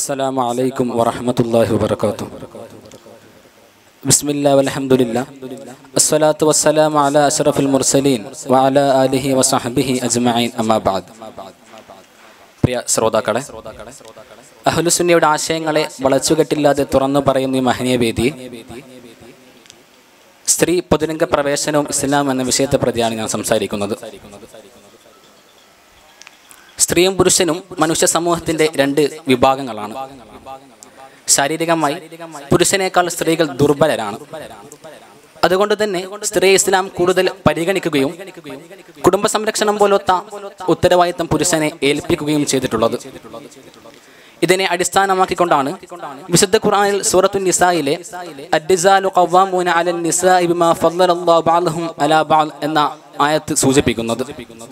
السلام عليكم ورحمة الله وبركاته بسم الله والحمد لله الصلاة والسلام على أشرف المرسلين وعلى آله وصحبه أجمعين أما بعد പ്രിയ ശ്രോതാക്കളെ അഹ്ലുസുന്നയുടെ ആശയങ്ങളെ വളച്ചുകെട്ടില്ലാതെ തുറന്നു പറയുന്ന ഈ മഹനീയ വേദിയിൽ സ്ത്രീ പൊതുരംഗ പ്രവേശനവും ഇസ്ലാം എന്ന വിഷയത്തെ പ്രതിയാണ് ഞാൻ സംസാരിക്കുന്നത് സ്ത്രീയും പുരുഷനും മനുഷ്യ സമൂഹത്തിന്റെ രണ്ട് വിഭാഗങ്ങളാണ് ശാരീരികമായി പുരുഷനേക്കാൾ സ്ത്രീകൾ ദുർബലരാണ് അതുകൊണ്ട് തന്നെ സ്ത്രീ ഇസ്ലാം കൂടുതൽ പരിഗണിക്കുകയും കുടുംബ സംരക്ഷണം പോലൊത്ത ഉത്തരവാദിത്തം പുരുഷനെ ഏൽപ്പിക്കുകയും ചെയ്തിട്ടുള്ളത് ഇതിനെ അടിസ്ഥാനമാക്കിക്കൊണ്ടാണ് വിശുദ്ധ ഖുർആനിൽ സൂറത്തു നിസായിലെ അദ്ദിസാലു ഖവ്വാമൂന അലൻ നിസാഇ ബിമാ ഫദ്ദലല്ലാഹു ബഅദഹും അലാ ബഅദ് എന്ന ആയത്ത് സൂചിപ്പിക്കുന്നത്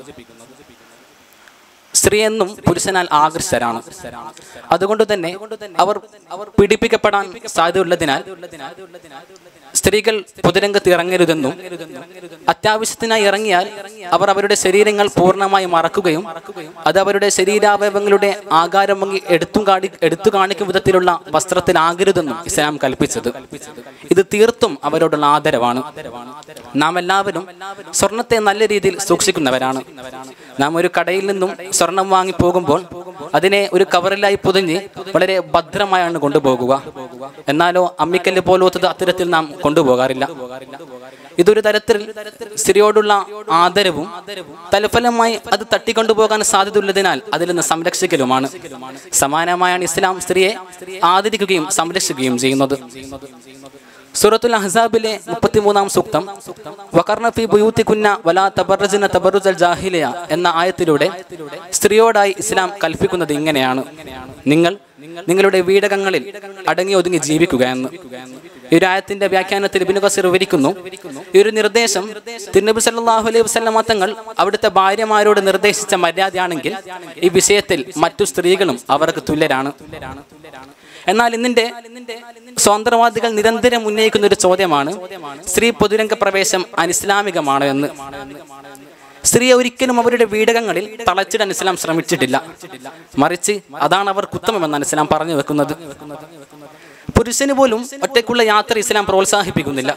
സ്ത്രീ എന്നും പുരുഷനാൽ ആകർഷകരാണ് അതുകൊണ്ട് തന്നെ അവർ അവർ പീഡിപ്പിക്കപ്പെടാൻ സാധ്യതയുള്ളതിനാൽ സ്ത്രീകൾ പൊതുരംഗത്ത് ഇറങ്ങരുതെന്നും അത്യാവശ്യത്തിനായി ഇറങ്ങിയാൽ അവർ അവരുടെ ശരീരങ്ങൾ പൂർണ്ണമായി മറക്കുകയും അത് അവരുടെ ശരീരാവയവങ്ങളുടെ ആകാരം ഭംഗി എടുത്തും കാടി എടുത്തു കാണിക്കും വിധത്തിലുള്ള വസ്ത്രത്തിലാകരുതെന്നും ഇസ്ലാം കൽപ്പിച്ചത് ഇത് തീർത്തും അവരോടുള്ള ആദരവാണ് നാം എല്ലാവരും സ്വർണത്തെ നല്ല രീതിയിൽ സൂക്ഷിക്കുന്നവരാണ് നാം ഒരു കടയിൽ നിന്നും സ്വർണം വാങ്ങി പോകുമ്പോൾ അതിനെ ഒരു കവറിലായി പൊതിഞ്ഞ് വളരെ ഭദ്രമായാണ് കൊണ്ടുപോകുക എന്നാലോ അമ്മിക്കല്ല് പോലത്തത് അത്തരത്തിൽ നാം കൊണ്ടുപോകാറില്ല ഇതൊരു തരത്തിൽ സ്ത്രീയോടുള്ള ആദരവും തൽഫലമായി അത് തട്ടിക്കൊണ്ടുപോകാൻ സാധ്യതയുള്ളതിനാൽ അതിൽ നിന്ന് സംരക്ഷിക്കലുമാണ് സമാനമായാണ് ഇസ്ലാം സ്ത്രീയെ ആദരിക്കുകയും സംരക്ഷിക്കുകയും ചെയ്യുന്നത് സൂറത്തുൽ അഹ്സാബിലെ മുപ്പത്തിമൂന്നാം സൂക്തം വകർണഫി ബുയൂത്തിക്കുന്ന വലാ തബറജന തബറുജൽ ജാഹിലിയ എന്ന ആയത്തിലൂടെ സ്ത്രീയോടായി ഇസ്ലാം കൽപ്പിക്കുന്നത് ഇങ്ങനെയാണ് നിങ്ങൾ നിങ്ങളുടെ വീടകങ്ങളിൽ അടങ്ങി ഒതുങ്ങി ജീവിക്കുക എന്ന് ഈ ഒരു ആയത്തിന്റെ വ്യാഖ്യാനത്തിൽ ഇബ്നു കസീർ വിവരിക്കുന്നു ഈ ഒരു നിർദ്ദേശം തിരുനബി സല്ലല്ലാഹു അലൈഹി വസല്ലം തങ്ങൾ അവിടുത്തെ ഭാര്യമാരോട് നിർദ്ദേശിച്ച മര്യാദയാണെങ്കിൽ ഈ വിഷയത്തിൽ മറ്റു സ്ത്രീകളും അവർക്ക് തുല്യരാണ് എന്നാൽ ഇന്നിന്റെ സ്വതന്ത്രവാദികൾ നിരന്തരം ഉന്നയിക്കുന്ന ഒരു ചോദ്യമാണ് സ്ത്രീ പൊതുരംഗ പ്രവേശം അനിസ്ലാമികമാണോ എന്ന് സ്ത്രീയെ ഒരിക്കലും അവരുടെ വീടകങ്ങളിൽ തളച്ചിടാൻ ഇസ്ലാം ശ്രമിച്ചിട്ടില്ല മറിച്ച് അതാണ് അവർ കുത്തമെന്നാണ് ഇസ്ലാം പറഞ്ഞു വെക്കുന്നത് പുരുഷന് പോലും ഒറ്റയ്ക്കുള്ള യാത്ര ഇസ്ലാം പ്രോത്സാഹിപ്പിക്കുന്നില്ല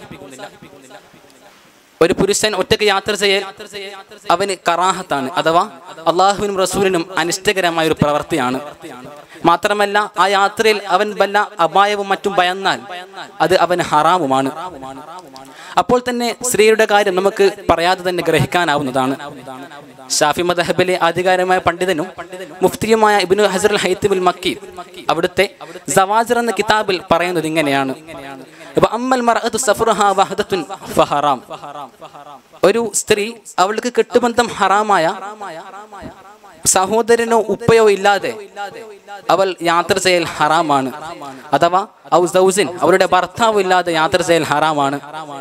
ഒരു പുരുഷൻ ഒറ്റയ്ക്ക് യാത്ര ചെയ്യൽ അവന് കറാഹത്താണ് അഥവാ അള്ളാഹുവിനും റസൂലിനും അനിഷ്ടകരമായ ഒരു പ്രവൃത്തിയാണ് മാത്രമല്ല ആ യാത്രയിൽ അവൻ വല്ല അപായവും മറ്റും ഭയന്നാൽ അത് അവന് ഹറാമുമാണ് അപ്പോൾ തന്നെ സ്ത്രീയുടെ കാര്യം നമുക്ക് പറയാതെ തന്നെ ഗ്രഹിക്കാനാവുന്നതാണ് ഷാഫി മദഹബിലെ ആധികാരമായ പണ്ഡിതനും മുഫ്തിയുമായ ഇബിനു ഹസർ ഹൈത്തിബുൽ മക്കി അവിടുത്തെ സവാജർ എന്ന കിതാബിൽ പറയുന്നത് ഇങ്ങനെയാണ് ഒരു സ്ത്രീ അവൾക്ക് കെട്ടുബന്ധം ഹറാമായ സഹോദരനോ ഉപ്പയോ ഇല്ലാതെ അവൾ യാത്ര ചെയ്യൽ ഹറാമാണ് അഥവാ ഔ സൗസിൻ അവരുടെ ഭർത്താവ് ഇല്ലാതെ യാത്ര ചെയ്യൽ ഹറാമാണ്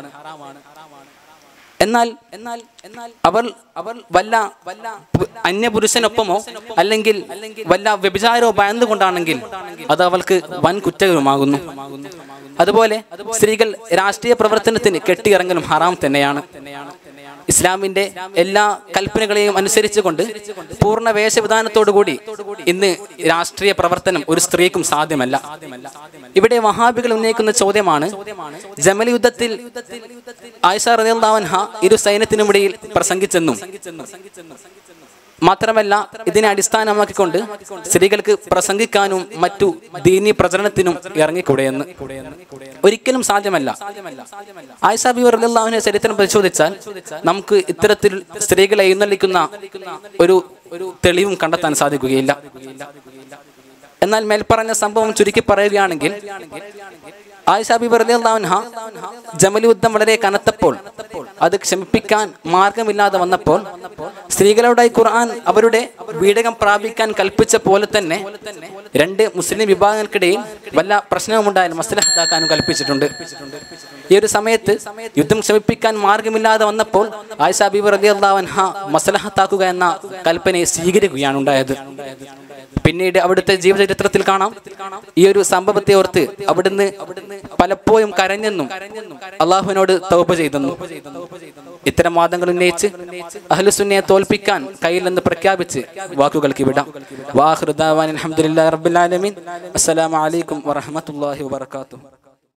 എന്നാൽ എന്നാൽ എന്നാൽ അവൾ അവൾ വല്ല വല്ല അന്യപുരുഷനൊപ്പമോ അല്ലെങ്കിൽ വല്ല വ്യഭിചാരോ ഭയന്നുകൊണ്ടാണെങ്കിൽ അത് അവൾക്ക് വൻ കുറ്റകരമാകുന്നു അതുപോലെ സ്ത്രീകൾ രാഷ്ട്രീയ പ്രവർത്തനത്തിന് കെട്ടിയിറങ്ങലും ഹറാം തന്നെയാണ് ഇസ്ലാമിന്റെ എല്ലാ കൽപ്പനകളെയും അനുസരിച്ചുകൊണ്ട് പൂർണ്ണ വേഷവിധാനത്തോടുകൂടി ഇന്ന് രാഷ്ട്രീയ പ്രവർത്തനം ഒരു സ്ത്രീക്കും സാധ്യമല്ല ഇവിടെ വഹാബികൾ ഉന്നയിക്കുന്ന ചോദ്യമാണ് ജമൽ യുദ്ധത്തിൽ ആയിഷ റളിയല്ലാഹു ഇരു സൈന്യത്തിനുമിടയിൽ പ്രസംഗിച്ചെന്നും മാത്രമല്ല ഇതിനെ അടിസ്ഥാനമാക്കിക്കൊണ്ട് സ്ത്രീകൾക്ക് പ്രസംഗിക്കാനും മറ്റു ദീനി പ്രചരണത്തിനും ഇറങ്ങിക്കൂടെയെന്ന് ഒരിക്കലും സാധ്യമല്ല ആയിഷ ബി റളിയല്ലാഹുവിന്റെ ചരിത്രം പരിശോധിച്ചാൽ നമുക്ക് ഇത്തരത്തിൽ സ്ത്രീകളെ എഴുന്നള്ളിക്കുന്ന ഒരു ഒരു തെളിവും കണ്ടെത്താൻ സാധിക്കുകയില്ല എന്നാൽ മേൽപ്പറഞ്ഞ സംഭവം ചുരുക്കി പറയുകയാണെങ്കിൽ ആയിഷ ബി റളിയല്ലാഹുൻഹ ജമൽ യുദ്ധം വളരെ കനത്തപ്പോൾ അത് ക്ഷമിപ്പിക്കാൻ മാർഗമില്ലാതെ വന്നപ്പോൾ സ്ത്രീകളോടായി ഖുർആൻ അവരുടെ വീടകം പ്രാപിക്കാൻ കൽപ്പിച്ച പോലെ തന്നെ രണ്ട് മുസ്ലിം വിഭാഗങ്ങൾക്കിടയിൽ വല്ല പ്രശ്നവുമുണ്ടായാലും മസ്ലഹത്താക്കാനും കൽപ്പിച്ചിട്ടുണ്ട് ഈ ഒരു സമയത്ത് യുദ്ധം ക്ഷമിപ്പിക്കാൻ മാർഗമില്ലാതെ വന്നപ്പോൾ ആയിഷ ബി റളിയല്ലാഹുൻഹ മസ്ലഹത്താക്കുക എന്ന കൽപ്പനയെ സ്വീകരിക്കുകയാണ് ഉണ്ടായത് പിന്നീട് അവിടുത്തെ ജീവചരിത്രത്തിൽ കാണാം ഈ ഒരു സംഭവത്തെ ഓർത്ത് അവിടുന്ന് പലപ്പോഴും കരഞ്ഞെന്നും അള്ളാഹുവിനോട് തൗപ ചെയ്തെന്നും ഇത്തരം വാദങ്ങൾ ഉന്നയിച്ച് അഹ്ലുസുന്നയെ തോൽപ്പിക്കാൻ കയ്യിലെന്ന് പ്രഖ്യാപിച്ച് വാക്കുകൾക്ക് വിടാം വാഹൃദാവാൻ അലഹമുല്ലാ റബ്ബുലാലമീൻ അസ്സലാമു അലൈക്കും വറഹമത്തല്ലാഹി വബർക്കാത്തു